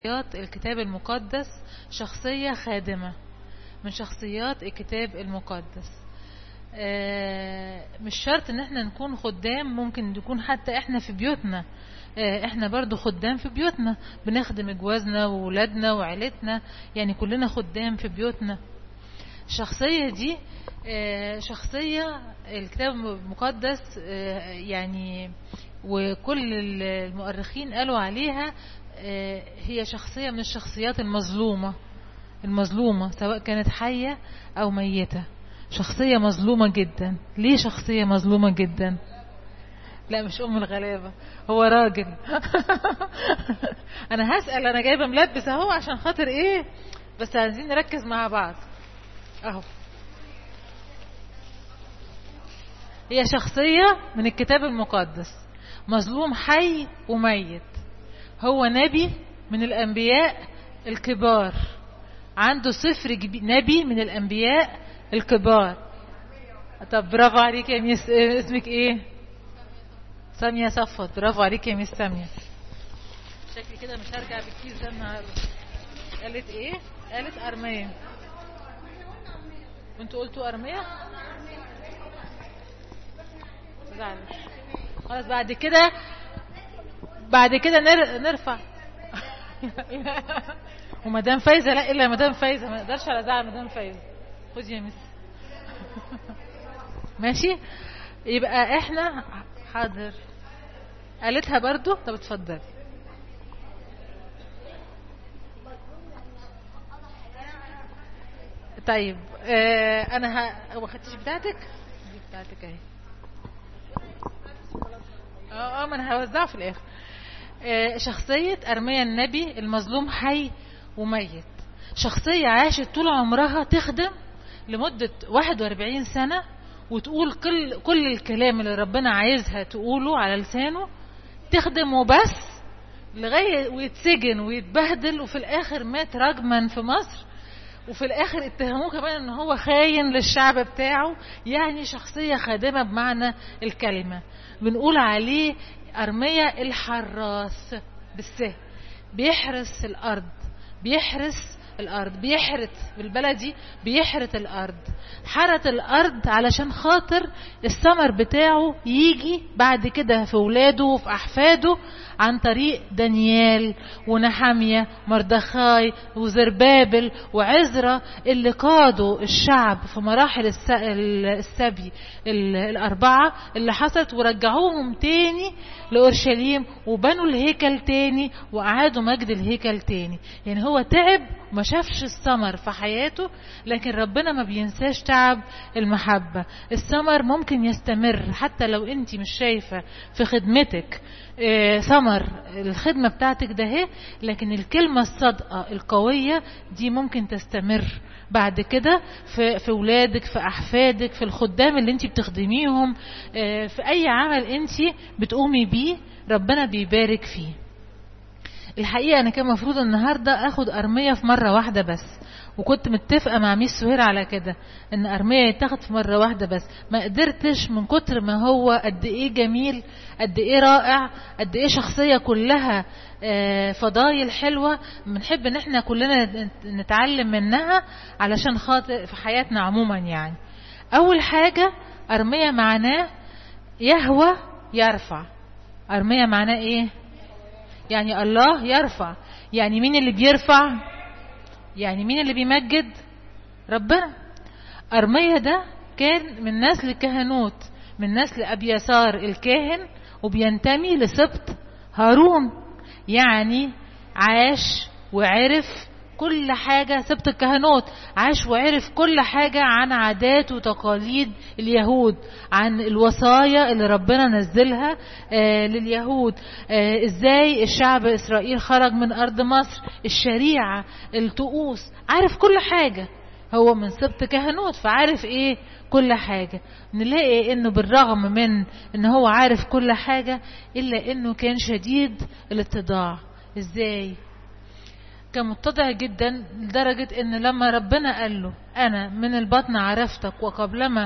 شخصيات الكتاب المقدس شخصية خادمة من شخصيات الكتاب المقدس آه، مش شرط ان احنا نكون خدام ممكن نكون حتى احنا في بيوتنا آه، احنا برضو خدام في بيوتنا بنخدم جوازنا وولادنا وعيلتنا يعني كلنا خدام في بيوتنا الشخصية دي آه، شخصية الكتاب المقدس يعني وكل المؤرخين قالوا عليها هي شخصية من الشخصيات المظلومة المظلومة سواء كانت حية أو ميتة شخصية مظلومة جدا ليه شخصية مظلومة جدا لا مش أم الغلابة هو راجل أنا هسأل أنا جايبة ملبس أهو عشان خاطر إيه بس عايزين نركز مع بعض أهو هي شخصية من الكتاب المقدس مظلوم حي وميت هو نبي من الأنبياء الكبار عنده صفر نبي من الأنبياء الكبار طب برافو عليك يا ميس اسمك ايه سامية صفت برافو عليك يا ميس سامية شكلي كده مش هرجع بالكيس ده النهارده قالت ايه قالت أرمية وانتوا قلتوا أرمية زعلش خلاص بعد كده بعد كده نرفع ومدام فايزة لا إلا مدام فايزة ما نقدرش على زعل مدام فايزة خدي يا مس ماشي يبقى احنا حاضر قالتها برضو طب اتفضلي طيب اه انا ه... ما خدتيش بتاعتك دي بتاعتك اهي اه اه ما انا هوزعه في الاخر اه شخصية ارميا النبي المظلوم حي وميت شخصية عاشت طول عمرها تخدم لمدة 41 سنة وتقول كل, كل الكلام اللي ربنا عايزها تقوله على لسانه تخدم وبس لغاية ويتسجن ويتبهدل وفي الآخر مات رجما في مصر وفي الآخر اتهموه كمان ان هو خاين للشعب بتاعه يعني شخصية خادمة بمعنى الكلمة بنقول عليه أرمية الحراس بالسه بيحرس الأرض بيحرس الأرض بيحرت بالبلدي بيحرت الأرض حرت الأرض علشان خاطر الثمر بتاعه يجي بعد كده في ولاده وفي أحفاده عن طريق دانيال ونحمية مردخاي وزربابل وعزرة اللي قادوا الشعب في مراحل السبي الأربعة اللي حصلت ورجعوهم تاني لأورشليم وبنوا الهيكل تاني وأعادوا مجد الهيكل تاني يعني هو تعب ما شافش الثمر في حياته لكن ربنا ما بينساش تعب المحبة الثمر ممكن يستمر حتى لو انت مش شايفة في خدمتك ثمر الخدمة بتاعتك ده هي لكن الكلمة الصادقة القوية دي ممكن تستمر بعد كده في, في ولادك في أحفادك في الخدام اللي انت بتخدميهم في أي عمل انت بتقومي بيه ربنا بيبارك فيه الحقيقة أنا كان مفروض النهاردة أخد أرمية في مرة واحدة بس وكنت متفقة مع ميس سهير على كده ان ارمية يتاخد في مرة واحدة بس ما قدرتش من كتر ما هو قد ايه جميل قد ايه رائع قد ايه شخصية كلها فضايل حلوة بنحب ان احنا كلنا نتعلم منها علشان خاطر في حياتنا عموما يعني اول حاجة ارمية معناه يهوى يرفع ارمية معناه ايه يعني الله يرفع يعني مين اللي بيرفع يعني مين اللي بيمجد ربنا أرمية ده كان من نسل الكهنوت من نسل أبيسار الكاهن وبينتمي لسبط هارون يعني عاش وعرف كل حاجة سبط الكهنوت عاش وعرف كل حاجة عن عادات وتقاليد اليهود عن الوصايا اللي ربنا نزلها آه لليهود آه ازاي الشعب اسرائيل خرج من ارض مصر الشريعة الطقوس عارف كل حاجة هو من سبط كهنوت فعارف ايه كل حاجة نلاقي انه بالرغم من ان هو عارف كل حاجة الا انه كان شديد الاتضاع ازاي كان متضع جدا لدرجة ان لما ربنا قال له انا من البطن عرفتك وقبلما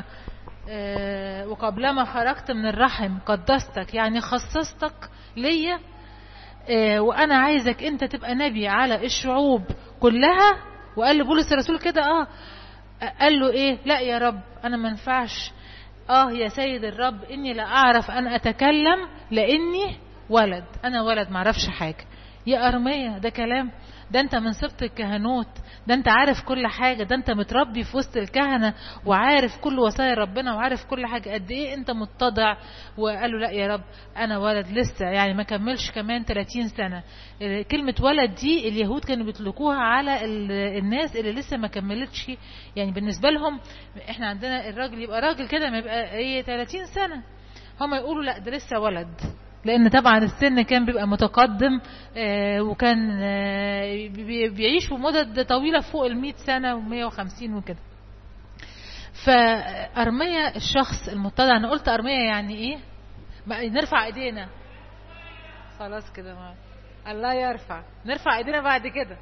آه وقبلما خرجت من الرحم قدستك يعني خصصتك ليا آه، وانا عايزك انت تبقى نبي على الشعوب كلها وقال لبولس الرسول كده اه قال له ايه لا يا رب انا ما ينفعش اه يا سيد الرب اني لا اعرف ان اتكلم لاني ولد انا ولد ما اعرفش حاجه يا ارميه ده كلام ده انت من سبط الكهنوت ده انت عارف كل حاجه ده انت متربي في وسط الكهنه وعارف كل وصايا ربنا وعارف كل حاجه قد ايه انت متضع وقال له لا يا رب انا ولد لسه يعني ما كملش كمان 30 سنه كلمه ولد دي اليهود كانوا بيطلقوها على ال- الناس اللي لسه ما كملتش يعني بالنسبه لهم احنا عندنا الراجل يبقى راجل كده ما يبقى ايه 30 سنه هم يقولوا لا ده لسه ولد لان طبعا السن كان بيبقى متقدم آه، وكان آه، بي- بيعيشوا مدد طويله فوق ال 100 سنه و150 وكده فارميه الشخص المتضع انا قلت ارميه يعني ايه بقى نرفع ايدينا خلاص كده ما الله يرفع نرفع ايدينا بعد كده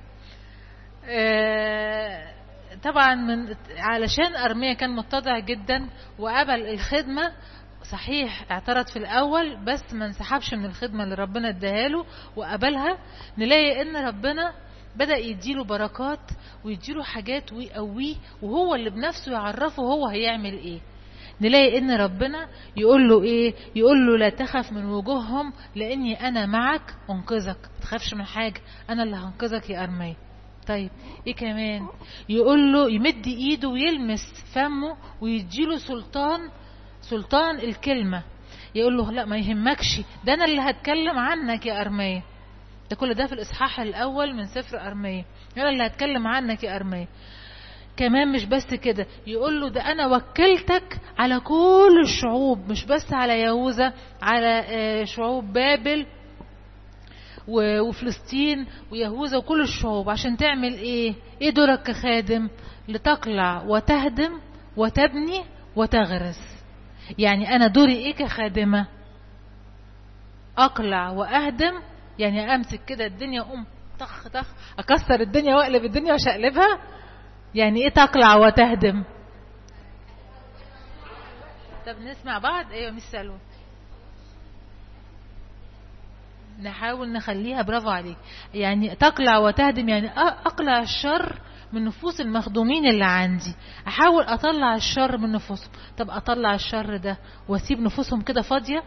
آه، طبعا من علشان ارميا كان متضع جدا وقبل الخدمه صحيح اعترض في الاول بس ما انسحبش من الخدمه اللي ربنا اداها له وقبلها نلاقي ان ربنا بدا يديله بركات ويديله حاجات ويقويه وهو اللي بنفسه يعرفه هو هيعمل ايه نلاقي ان ربنا يقول له ايه يقول له لا تخف من وجوههم لاني انا معك انقذك ما تخافش من حاجه انا اللي هنقذك يا ارميه طيب ايه كمان يقول له يمد ايده ويلمس فمه ويديله سلطان سلطان الكلمه يقول له لا ما يهمكش ده انا اللي هتكلم عنك يا ارميه ده كل ده في الاصحاح الاول من سفر ارميه انا اللي هتكلم عنك يا ارميه كمان مش بس كده يقول له ده انا وكلتك على كل الشعوب مش بس على يهوذا على آه، شعوب بابل و- وفلسطين ويهوذا وكل الشعوب عشان تعمل ايه ايه دورك كخادم لتقلع وتهدم وتبني وتغرس يعني انا دوري ايه كخادمه اقلع واهدم يعني امسك كده الدنيا اقوم طخ طخ اكسر الدنيا واقلب الدنيا واشقلبها يعني ايه تقلع وتهدم طب نسمع بعض ايوه مش سلوى نحاول نخليها برافو عليك يعني تقلع وتهدم يعني أ- اقلع الشر من نفوس المخدومين اللي عندي احاول اطلع الشر من نفوسهم طب اطلع الشر ده واسيب نفوسهم كده فاضيه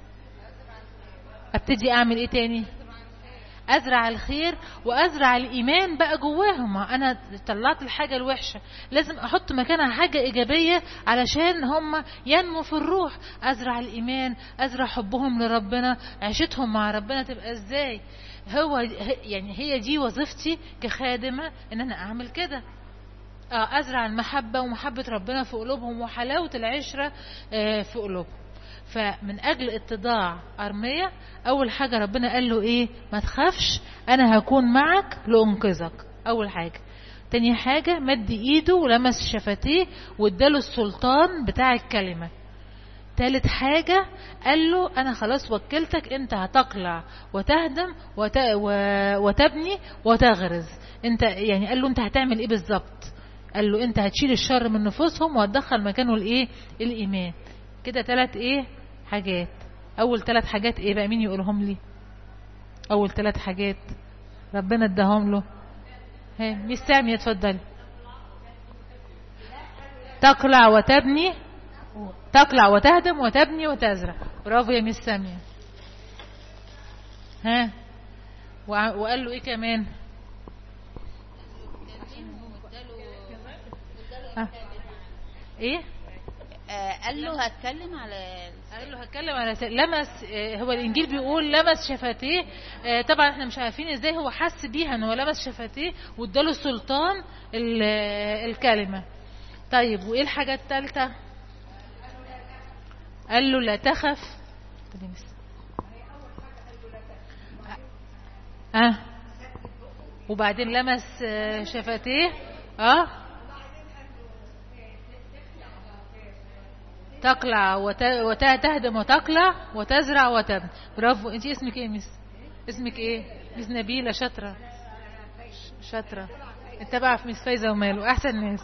ابتدي اعمل ايه تاني ازرع الخير وازرع الايمان بقى جواهم ما انا طلعت الحاجه الوحشه لازم احط مكانها حاجه ايجابيه علشان هم ينمو في الروح ازرع الايمان ازرع حبهم لربنا عيشتهم مع ربنا تبقى ازاي هو يعني هي دي وظيفتي كخادمه ان انا اعمل كده اه ازرع المحبه ومحبه ربنا في قلوبهم وحلاوه العشره آه، في قلوبهم فمن اجل اتضاع ارميا اول حاجه ربنا قال له ايه ما تخافش انا هكون معك لانقذك اول حاجه تاني حاجه مد ايده ولمس شفتيه واداله السلطان بتاع الكلمه تالت حاجة قال له أنا خلاص وكلتك أنت هتقلع وتهدم وت... و... وتبني وتغرز أنت يعني قال له أنت هتعمل إيه بالظبط قال له أنت هتشيل الشر من نفوسهم وهتدخل مكانه الإيه الإيمان كده تلات إيه حاجات أول تلات حاجات إيه بقى مين يقولهم لي أول تلات حاجات ربنا اداهم له ها مش سامية اتفضلي تقلع وتبني تقلع وتهدم وتبني وتزرع برافو يا مس سامية ها وع- وقال له ايه كمان آه. ايه آه، قال له هتكلم على قال له هتكلم على س... لمس آه، هو الانجيل بيقول لمس شفتيه آه، طبعا احنا مش عارفين ازاي هو حس بيها ان هو لمس شفتيه واداله سلطان ال- آه، الكلمه طيب وايه الحاجه الثالثه قال له لا تخف اه وبعدين لمس آه، شفتيه اه تقلع وت... وتهدم وتقلع وتزرع وتبني برافو انت اسمك ايه يا مس اسمك ايه مس نبيله شاطره ش- شاطره انت بقى في مس فايزه وماله احسن ناس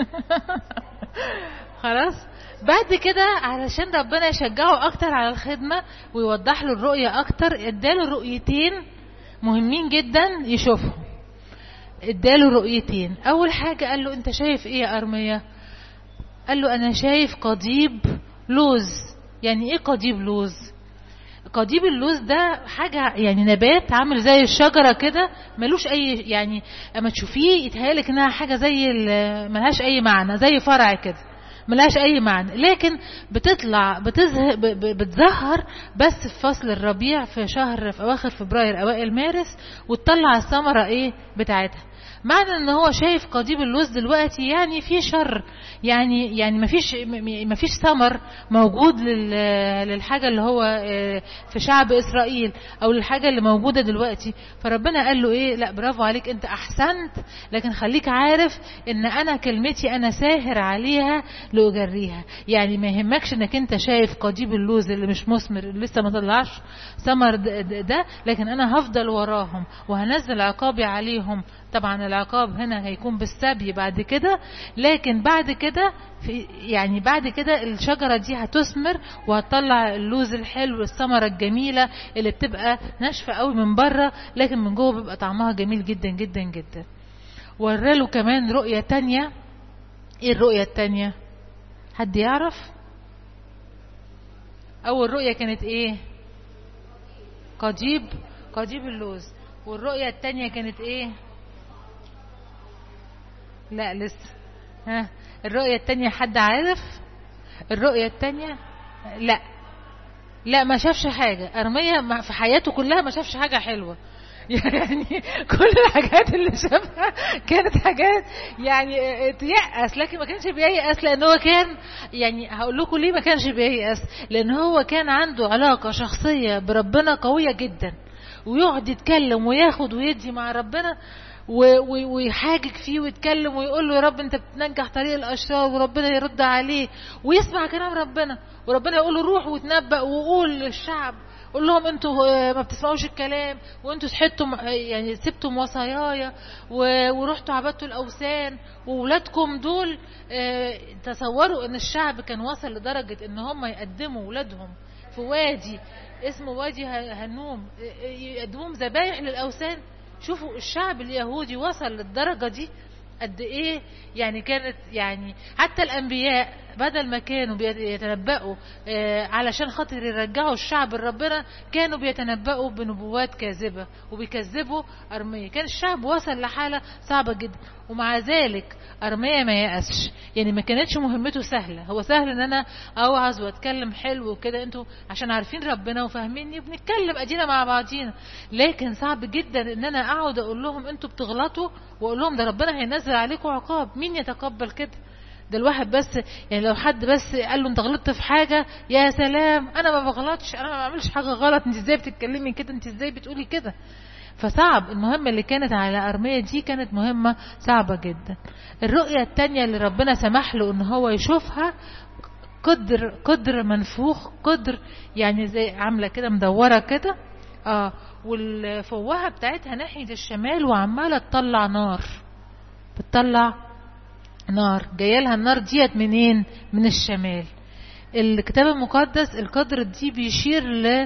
خلاص بعد كده علشان ربنا يشجعه اكتر على الخدمه ويوضح له الرؤيه اكتر اداله رؤيتين مهمين جدا يشوفهم اداله رؤيتين اول حاجة قال له انت شايف ايه يا ارمية قال له انا شايف قضيب لوز يعني ايه قضيب لوز قضيب اللوز ده حاجة يعني نبات عامل زي الشجرة كده ملوش اي يعني اما تشوفيه يتهيألك انها حاجة زي ال- ملهاش اي معنى زي فرع كده ملهاش اي معنى لكن بتطلع بتزه ب- ب- بتزهر بس في فصل الربيع في شهر في اواخر فبراير اوائل مارس وتطلع الثمرة ايه بتاعتها معنى ان هو شايف قضيب اللوز دلوقتي يعني في شر يعني يعني مفيش م- مفيش ثمر موجود لل- للحاجه اللي هو آه، في شعب اسرائيل او للحاجه اللي موجوده دلوقتي فربنا قال له ايه لا برافو عليك انت احسنت لكن خليك عارف ان انا كلمتي انا ساهر عليها لاجريها يعني ما يهمكش انك انت شايف قضيب اللوز اللي مش مثمر اللي لسه ما طلعش ثمر ده, ده, ده لكن انا هفضل وراهم وهنزل عقابي عليهم طبعا العقاب هنا هيكون بالسبي بعد كده لكن بعد كده في يعني بعد كده الشجرة دي هتثمر وهتطلع اللوز الحلو الثمرة الجميلة اللي بتبقى ناشفة قوي من بره لكن من جوه بيبقى طعمها جميل جدا جدا جدا وراله كمان رؤية تانية ايه الرؤية التانية حد يعرف اول رؤية كانت ايه قضيب قضيب اللوز والرؤية التانية كانت ايه لا لسه ها الرؤية التانية حد عارف الرؤية التانية لا لا ما شافش حاجة أرمية ما- في حياته كلها ما شافش حاجة حلوة يعني كل الحاجات اللي شافها كانت حاجات يعني تيأس لكن ما كانش بييأس لأن هو كان يعني هقول لكم ليه ما كانش بييأس لأن هو كان عنده علاقة شخصية بربنا قوية جدا ويقعد يتكلم وياخد ويدي مع ربنا و- و- ويحاجج فيه ويتكلم ويقول له يا رب انت بتنجح طريق الاشرار وربنا يرد عليه ويسمع كلام ربنا وربنا يقول له روح وتنبأ وقول للشعب قول لهم انتوا آه، ما بتسمعوش الكلام وانتوا سحتم آه، يعني سبتم وصاياي و- ورحتوا عبدتوا الاوثان وولادكم دول آه، تصوروا ان الشعب كان وصل لدرجة ان هم يقدموا ولادهم في وادي اسمه وادي ه- هنوم آه، آه، يقدموهم ذبايح للاوثان شوفوا الشعب اليهودي وصل للدرجة دي قد ايه يعني كانت يعني حتى الانبياء بدل ما كانوا بيتنبأوا آه، علشان خاطر يرجعوا الشعب لربنا كانوا بيتنبأوا بنبوات كاذبة وبيكذبوا أرمية كان الشعب وصل لحالة صعبة جدا ومع ذلك أرمية ما يأسش يعني ما كانتش مهمته سهلة هو سهل ان انا اوعظ واتكلم حلو وكده انتوا عشان عارفين ربنا وفاهميني بنتكلم ادينا مع بعضينا لكن صعب جدا ان انا اقعد اقول لهم انتوا بتغلطوا واقول لهم ده ربنا هينزل عليكم عقاب مين يتقبل كده ده الواحد بس يعني لو حد بس قال له انت غلطت في حاجة يا سلام انا ما بغلطش انا ما بعملش حاجة غلط انت ازاي بتتكلمي كده انت ازاي بتقولي كده فصعب المهمة اللي كانت على أرمية دي كانت مهمة صعبة جدا الرؤية التانية اللي ربنا سمح له ان هو يشوفها قدر قدر منفوخ قدر يعني زي عاملة كده مدورة كده اه والفوهة بتاعتها ناحية الشمال وعمالة تطلع نار بتطلع نار جايه لها النار ديت منين من الشمال الكتاب المقدس القدر دي بيشير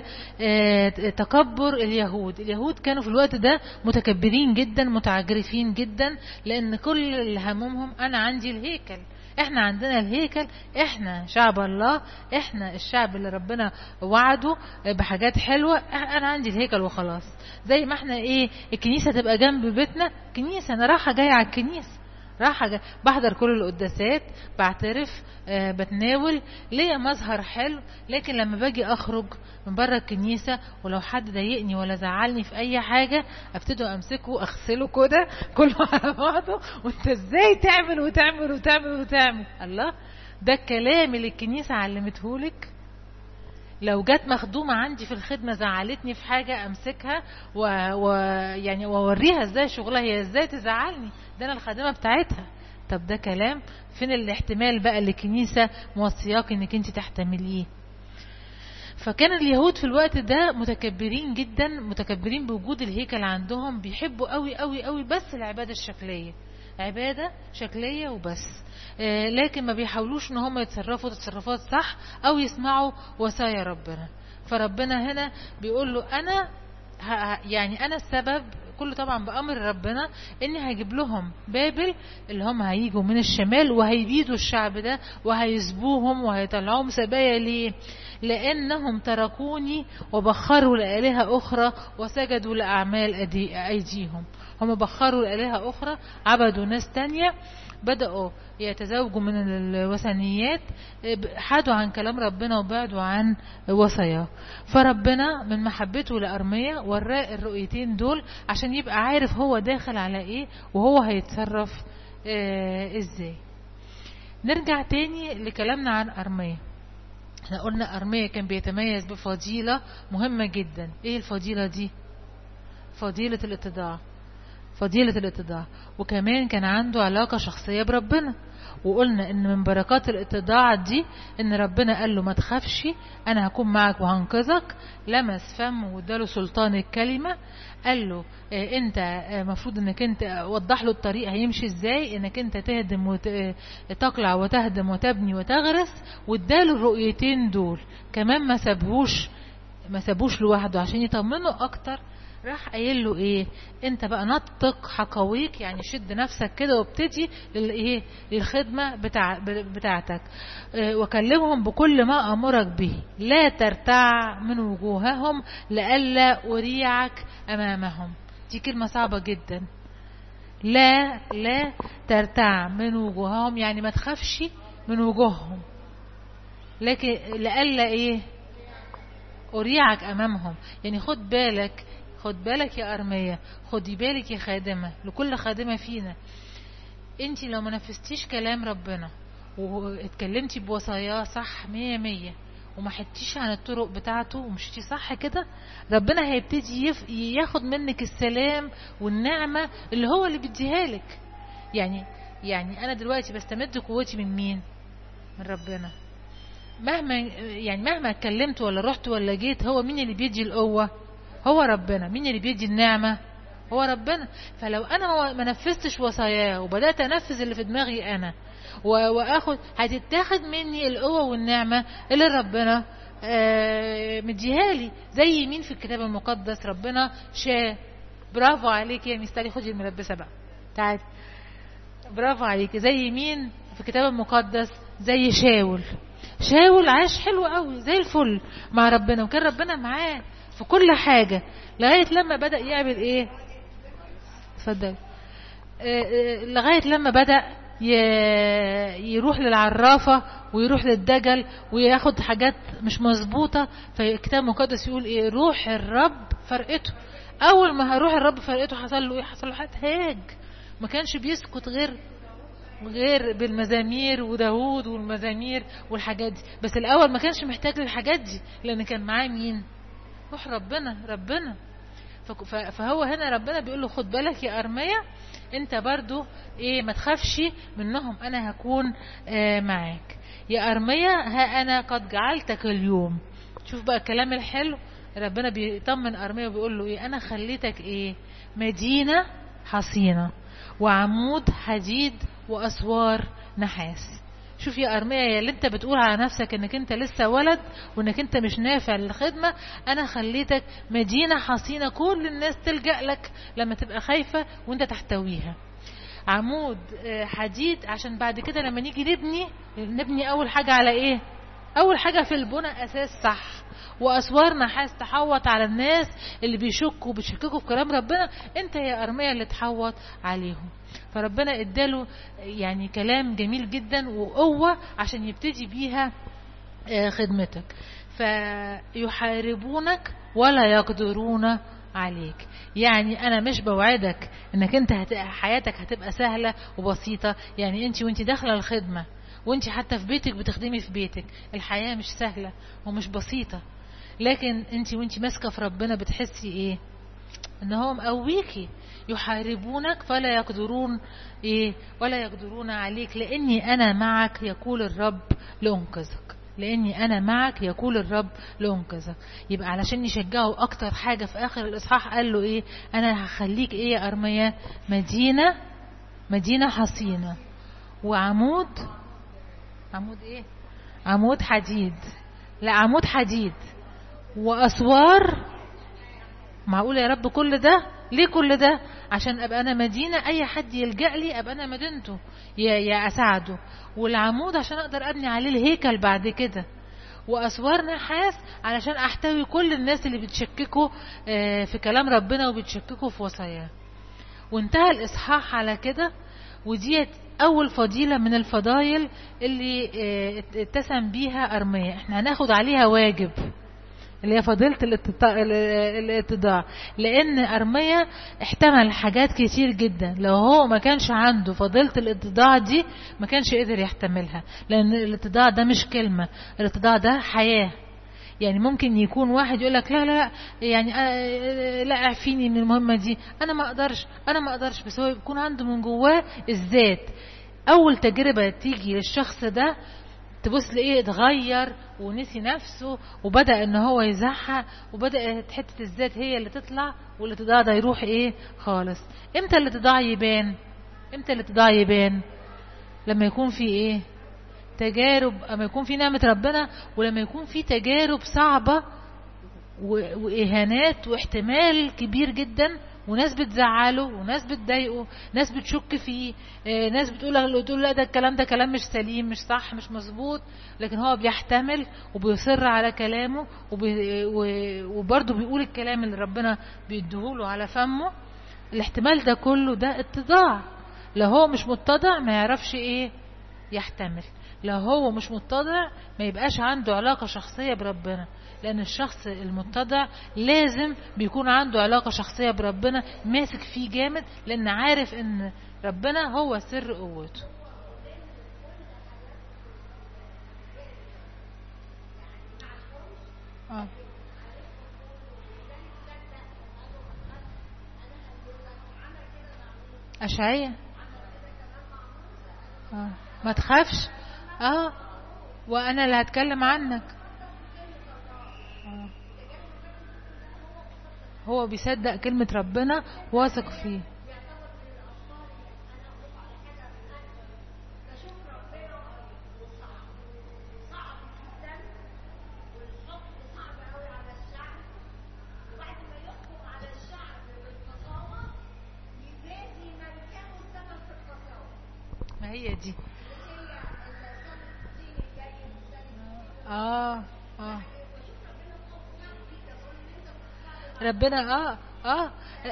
لتكبر اليهود اليهود كانوا في الوقت ده متكبرين جدا متعجرفين جدا لان كل اللي همومهم انا عندي الهيكل احنا عندنا الهيكل احنا شعب الله احنا الشعب اللي ربنا وعده بحاجات حلوة انا عندي الهيكل وخلاص زي ما احنا ايه الكنيسة تبقى جنب بيتنا كنيسة انا رايحة جاية على الكنيسة رايحة جاية بحضر كل القداسات بعترف آه بتناول ليا مظهر حلو لكن لما باجي اخرج من بره الكنيسة ولو حد ضايقني ولا زعلني في اي حاجة ابتدي امسكه اغسله كده كله على بعضه وانت ازاي تعمل وتعمل وتعمل وتعمل الله ده الكلام اللي الكنيسة علمتهولك لو جت مخدومة عندي في الخدمة زعلتني في حاجة امسكها و... و... يعني واوريها ازاي شغلها هي ازاي تزعلني ده انا الخادمة بتاعتها طب ده كلام فين الاحتمال بقى اللي الكنيسة موصياك انك انت تحتمليه فكان اليهود في الوقت ده متكبرين جدا متكبرين بوجود الهيكل عندهم بيحبوا قوي قوي قوي بس العبادة الشكلية عبادة شكلية وبس آه لكن ما بيحاولوش ان هم يتصرفوا تصرفات صح او يسمعوا وصايا ربنا فربنا هنا بيقول له انا ه- ه- يعني انا السبب كله طبعا بامر ربنا اني هجيب لهم بابل اللي هم هيجوا من الشمال وهيبيدوا الشعب ده وهيسبوهم وهيطلعوهم سبايا ليه لانهم تركوني وبخروا لآلهة اخرى وسجدوا لاعمال أدي- ايديهم هم بخروا لآلهة اخرى عبدوا ناس تانية بدأوا يتزوجوا من الوثنيات حادوا عن كلام ربنا وبعدوا عن وصاياه فربنا من محبته لأرمية وراه الرؤيتين دول عشان يبقى عارف هو داخل على ايه وهو هيتصرف آه ازاي نرجع تاني لكلامنا عن أرمية احنا قلنا أرمية كان بيتميز بفضيلة مهمة جدا ايه الفضيلة دي فضيلة الاتضاع فضيلة الاتضاع وكمان كان عنده علاقة شخصية بربنا وقلنا ان من بركات الاتضاع دي ان ربنا قال له ما تخافش انا هكون معك وهنقذك لمس فمه واداله سلطان الكلمة قال له اه انت اه مفروض انك انت وضح له الطريق هيمشي ازاي انك انت تهدم وت... اه تقلع وتهدم وتبني وتغرس واداله الرؤيتين دول كمان ما سابهوش ما سابوش لوحده عشان يطمنه اكتر راح قايل له ايه انت بقى نطق حقويك يعني شد نفسك كده وابتدي للايه للخدمه بتاع بتاعتك اه وكلمهم بكل ما امرك به لا ترتع من وجوههم لئلا اريعك امامهم دي كلمه صعبه جدا لا لا ترتع من وجوههم يعني ما تخافش من وجوههم لكن لئلا ايه أريعك أمامهم يعني خد بالك خد بالك يا أرمية خدي بالك يا خادمة لكل خادمة فينا انت لو ما نفذتيش كلام ربنا واتكلمتي بوصاياه صح مية مية وما حدتيش عن الطرق بتاعته ومشيتي صح كده ربنا هيبتدي يف... ياخد منك السلام والنعمة اللي هو اللي بيديها لك يعني يعني انا دلوقتي بستمد قوتي من مين من ربنا مهما يعني مهما اتكلمت ولا رحت ولا جيت هو مين اللي بيدي القوة هو ربنا مين اللي بيدي النعمة هو ربنا فلو انا ما نفذتش وصاياه وبدات انفذ اللي في دماغي انا واخد هتتاخد مني القوه والنعمه اللي ربنا مديها لي زي مين في الكتاب المقدس ربنا شاء برافو عليك يا مستري خدي الملبسه بقى تعالي برافو عليك زي مين في الكتاب المقدس زي شاول شاول عاش حلو قوي زي الفل مع ربنا وكان ربنا معاه في كل حاجة لغاية لما بدأ يعمل ايه اتفضل لغاية لما بدأ يروح للعرافة ويروح للدجل وياخد حاجات مش مظبوطة فالكتاب المقدس يقول ايه روح الرب فرقته اول ما هروح الرب فرقته حصل له ايه حصل له هاج ما كانش بيسكت غير غير بالمزامير وداود والمزامير والحاجات دي بس الاول ما كانش محتاج للحاجات دي لان كان معاه مين روح ربنا ربنا فهو هنا ربنا بيقول له خد بالك يا أرمية انت برضو ايه ما تخافش منهم انا هكون آه معاك يا أرمية ها انا قد جعلتك اليوم شوف بقى الكلام الحلو ربنا بيطمن أرمية وبيقول له ايه انا خليتك ايه مدينة حصينة وعمود حديد واسوار نحاس شوف يا أرمية يا اللي انت بتقول على نفسك انك انت لسه ولد وانك انت مش نافع للخدمة انا خليتك مدينة حصينة كل الناس تلجأ لك لما تبقى خايفة وانت تحتويها عمود حديد عشان بعد كده لما نيجي نبني نبني اول حاجة على ايه اول حاجة في البنى اساس صح واسوار نحاس تحوط على الناس اللي بيشكوا بيشككوا في كلام ربنا انت يا ارمية اللي تحوط عليهم فربنا اداله يعني كلام جميل جدا وقوة عشان يبتدي بيها خدمتك فيحاربونك ولا يقدرون عليك يعني انا مش بوعدك انك انت هت... حياتك هتبقى سهلة وبسيطة يعني انت وانت داخلة الخدمة وانت حتى في بيتك بتخدمي في بيتك الحياة مش سهلة ومش بسيطة لكن انت وانت ماسكة في ربنا بتحسي ايه ان هو مقويكي يحاربونك فلا يقدرون ايه ولا يقدرون عليك لاني انا معك يقول الرب لانقذك لاني انا معك يقول الرب لانقذك يبقى علشان يشجعه اكتر حاجة في اخر الاصحاح قال له ايه انا هخليك ايه يا ارميا مدينة مدينة حصينة وعمود عمود ايه عمود حديد لا عمود حديد واسوار معقول يا رب كل ده ليه كل ده عشان ابقى انا مدينه اي حد يلجا لي ابقى انا مدينته يا يا اساعده والعمود عشان اقدر ابني عليه الهيكل بعد كده واسوار نحاس علشان احتوي كل الناس اللي بتشككوا آه، في كلام ربنا وبتشككوا في وصاياه وانتهى الاصحاح على كده وديت اول فضيله من الفضايل اللي آه، اتسم بيها ارميا احنا هناخد عليها واجب اللي هي فضيلة الاتضاع- الاتضاع لأن أرميا احتمل حاجات كتير جدا لو هو ما كانش عنده فضيلة الاتضاع دي ما كانش قدر يحتملها لأن الاتضاع ده مش كلمة الاتضاع ده حياة يعني ممكن يكون واحد يقول لك لا لا لا يعني آه، لا اعفيني من المهمة دي أنا ما أقدرش أنا ما أقدرش بس هو يكون عنده من جواه الذات أول تجربة تيجي للشخص ده تبص لايه اتغير ونسي نفسه وبدا ان هو يزحق وبدات حته الذات هي اللي تطلع والاتضاع ده يروح ايه خالص امتى الاتضاع يبان امتى الاتضاع يبان لما يكون في ايه تجارب اما يكون في نعمه ربنا ولما يكون في تجارب صعبه و- واهانات واحتمال كبير جدا وناس بتزعله وناس بتضايقه ناس بتشك فيه آه، ناس بتقول تقول لا ده الكلام ده كلام مش سليم مش صح مش مظبوط لكن هو بيحتمل وبيصر على كلامه وبي- و- وبرضه بيقول الكلام اللي ربنا بيديهوله على فمه الاحتمال ده كله ده اتضاع لو هو مش متضع ما يعرفش ايه يحتمل لو هو مش متضع ما يبقاش عنده علاقة شخصية بربنا لأن الشخص المتضع لازم بيكون عنده علاقة شخصية بربنا ماسك فيه جامد لأن عارف إن ربنا هو سر قوته آه. أشعية آه. ما تخافش اه وانا اللي هتكلم عنك آه. هو بيصدق كلمة ربنا واثق فيه ما هي دي اه اه ربنا اه اه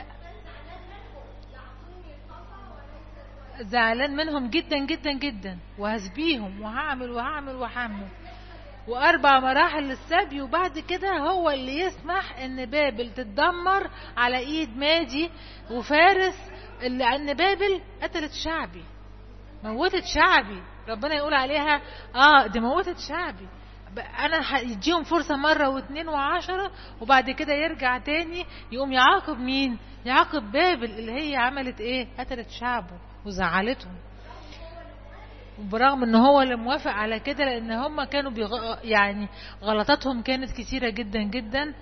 زعلان منهم جدا جدا جدا وهسبيهم وهعمل وهعمل وهعمل واربع مراحل للسبي وبعد كده هو اللي يسمح ان بابل تتدمر على ايد مادي وفارس اللي ان بابل قتلت شعبي موتت شعبي ربنا يقول عليها اه دي موتت شعبي ب- انا هيديهم فرصة مرة واثنين وعشرة وبعد كده يرجع تاني يقوم يعاقب مين يعاقب بابل اللي هي عملت ايه قتلت شعبه وزعلتهم برغم ان هو اللي موافق على كده لان هم كانوا بيغ... يعني غلطاتهم كانت كتيرة جدا جدا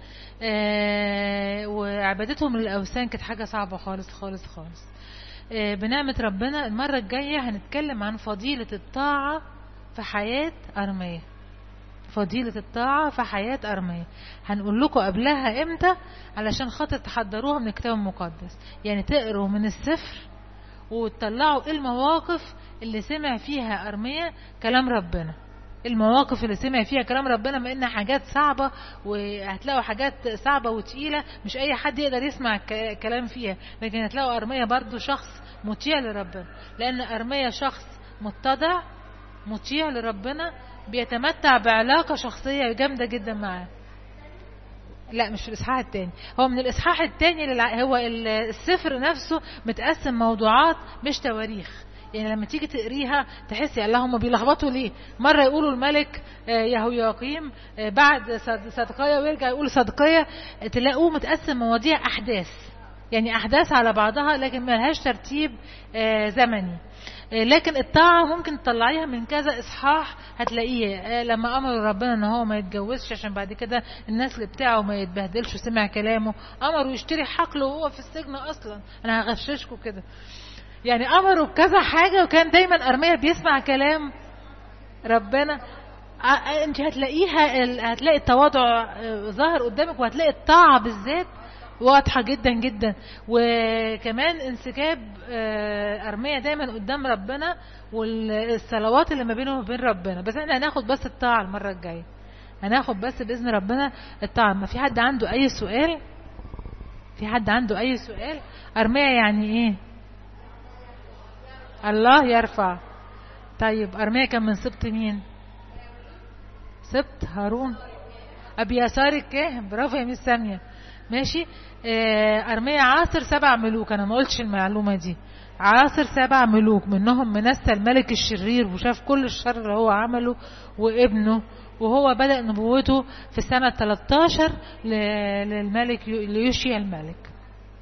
آه وعبادتهم للاوثان كانت حاجة صعبة خالص خالص خالص آه بنعمة ربنا المرة الجاية هنتكلم عن فضيلة الطاعة في حياة أرمية فضيلة الطاعة في حياة أرمية هنقول لكم قبلها امتى علشان خاطر تحضروها من الكتاب المقدس يعني تقروا من السفر وتطلعوا ايه المواقف اللي سمع فيها أرمية كلام ربنا المواقف اللي سمع فيها كلام ربنا ما انها حاجات صعبة وهتلاقوا حاجات صعبة وتقيلة مش اي حد يقدر يسمع ك- كلام فيها لكن هتلاقوا أرمية برضو شخص مطيع لربنا لان أرمية شخص متضع مطيع لربنا بيتمتع بعلاقة شخصية جامدة جدا معاه لا مش في الإصحاح التاني هو من الإصحاح التاني للع... هو ال- السفر نفسه متقسم موضوعات مش تواريخ يعني لما تيجي تقريها تحسي اللهم بيلخبطوا ليه مرة يقولوا الملك آه، يهوياقيم آه، بعد صد- صدقية ويرجع يقول صدقية آه، تلاقوه متقسم مواضيع أحداث يعني أحداث على بعضها لكن ما لهاش ترتيب آه، زمني آه، لكن الطاعة ممكن تطلعيها من كذا إصحاح هتلاقيه آه، لما أمروا ربنا إن هو ما يتجوزش عشان بعد كده النسل بتاعه ما يتبهدلش وسمع كلامه أمروا يشتري حقله وهو في السجن أصلا أنا هغششكم كده يعني أمروا بكذا حاجة وكان دايما أرميا بيسمع كلام ربنا ع- انت هتلاقيها ال- هتلاقي التواضع آه، ظاهر قدامك وهتلاقي الطاعة بالذات واضحة جدا جدا وكمان انسكاب آه، أرمية دايما قدام ربنا والصلوات اللي ما بينه وما بين ربنا بس احنا هناخد بس الطاعة المرة الجاية هناخد بس بإذن ربنا الطاعة ما في حد عنده أي سؤال في حد عنده أي سؤال أرمية يعني إيه الله يرفع طيب أرمية كان من سبط مين سبط هارون أبي يسار الكاهن برافو يا ميس سامية ماشي آه، أرمية عاصر سبع ملوك أنا ما قلتش المعلومة دي عاصر سبع ملوك منهم منسى الملك الشرير وشاف كل الشر اللي هو عمله وابنه وهو بدأ نبوته في سنة 13 ل- للملك يو- ليوشيا الملك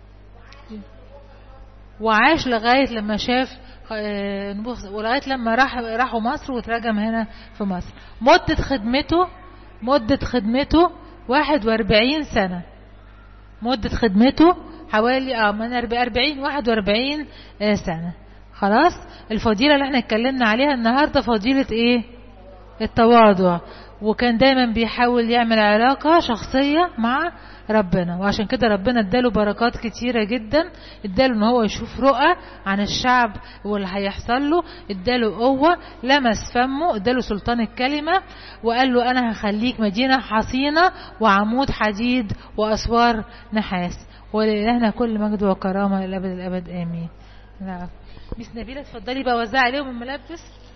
وعاش لغاية لما شاف آه، نبوخ- ولغاية لما راح راحوا مصر وترجم هنا في مصر مدة خدمته مدة خدمته 41 سنة مدة خدمته حوالي اه من 40 41 آه، سنة خلاص الفضيلة اللي احنا اتكلمنا عليها النهاردة فضيلة ايه التواضع وكان دايما بيحاول يعمل علاقة شخصية مع ربنا وعشان كده ربنا اداله بركات كتيرة جدا اداله ان هو يشوف رؤى عن الشعب واللي هيحصل له اداله قوة لمس فمه اداله سلطان الكلمة وقال له انا هخليك مدينة حصينة وعمود حديد واسوار نحاس ولإلهنا كل مجد وكرامة للأبد الأبد آمين نعم ميس نبيلة اتفضلي بقى وزعي عليهم الملابس